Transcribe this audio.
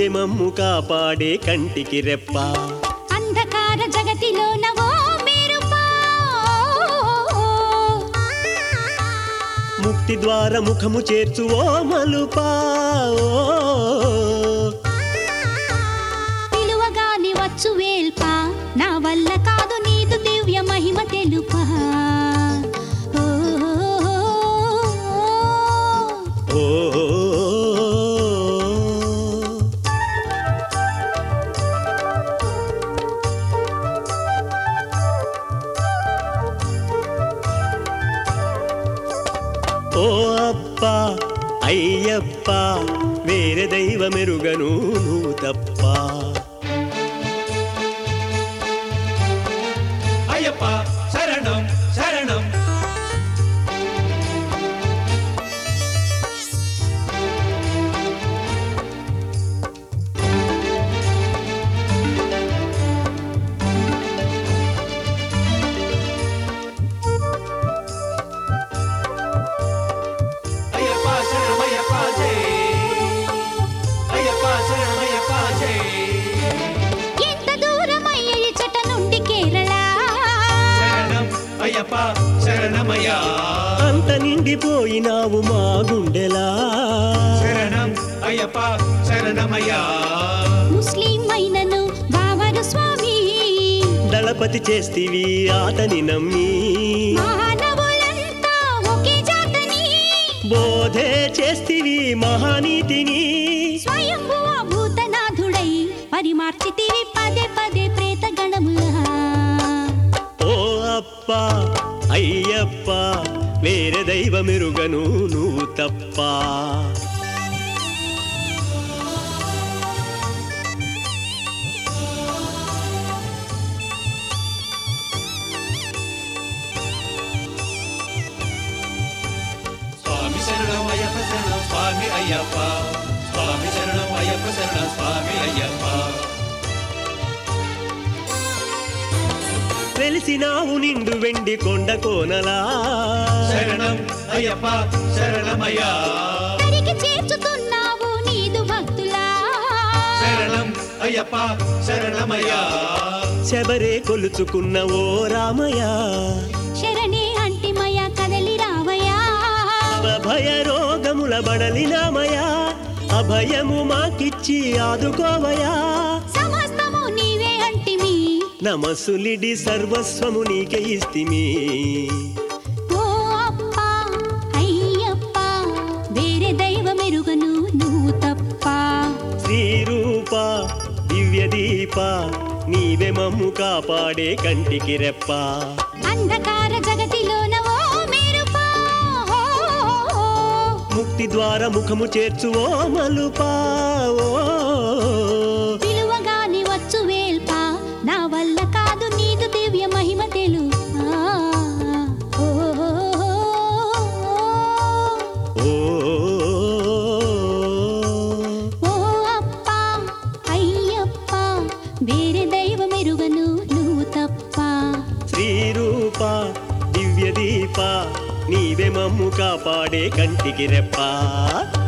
నీవే మమ్ము కాపాడే కంటికి రెప్ప అంధకార జగతిలో నవో మెరుపా ముక్తి ద్వార ముఖము చేర్చు ఓ మలుపా ఓ. పిలువగాని వచ్చు వేల్పా నా వల్ల కాదు నీదు దివ్య మహిమ తెలుపా ఓ, ఓ ఓ అప్ప అయ్యప్ప వేరే దైవమెరుగను నువ్వు తప్ప అయ్యప్ప శరణం శరణం అయ్యప్ప శరణం అయ్యప్ప జై అయ్యప్ప శరణం అయ్యప్ప జై ఎంత దూరమయ్య ఈ చెట నుండి కేరళ శరణం అయ్యప్ప శరణమయ్యా అంత నిండిపోయినావు మా గుండెలా శరణం అయ్యప్ప శరణమయ్యా ముస్లిం అయినను బావరు స్వామి దళపతి చేస్తివి ఆతని నమ్మి మానవులంతా ఒకే జాతని బోధే చేస్తివి మహానీతిని స్వయంభువ భూతనాథుడై పరిమార్చితివి పదే పదే ప్రేత గణములా ఓ అప్ప అయ్యప్ప వేరే దైవమెరుగను నువ్వు తప్ప స్వామి శరణం అయ్యప్ప శరణం స్వామి అయ్యప్ప స్వామి శరణం అయ్యప్ప శరణం స్వామి అయ్యప్ప వెలిసినావు నిండు వెండి కొండ కోనలా శరణం అయ్యప్ప శరణమయ్యా తరికి చేర్చుతున్నావు నీదు భక్తులా శరణం అయ్యప్ప శరణమయ్యా శబరే కొలుచుకున్న ఓ రామయ్య శరణే అంటిమయ కదలి రావయా భయ రోగముల బడలినామయా అభయము మాకిచ్చి ఆదుకోవయా సమస్తము నీవే అంటిమి నమస్సులిడి సర్వస్వము నీకే ఇస్తిమి ఓ అప్ప అయ్యప్ప వేరే దైవమెరుగను నువ్వు తప్ప శ్రీరూప దివ్య దీప నీవే మమ్ము కాపాడే కంటికి రెప్ప అంధకార జగతిలోన ఓ మెరుపా ముక్తి ద్వార ముఖము చేర్చు ఓ మలుపా ఓ పిలువగాని వచ్చు వేల్పా నా వల్ల కాదు నీదు దివ్య మహిమ తెలుపా ఓ ఓ ఓ అప్ప అయ్యప్ప వేరే దైవమెరుగను నువ్వు తప్ప శ్రీరూప దివ్య దీప నీవే మమ్ము కాపాడే కంటికి రెప్ప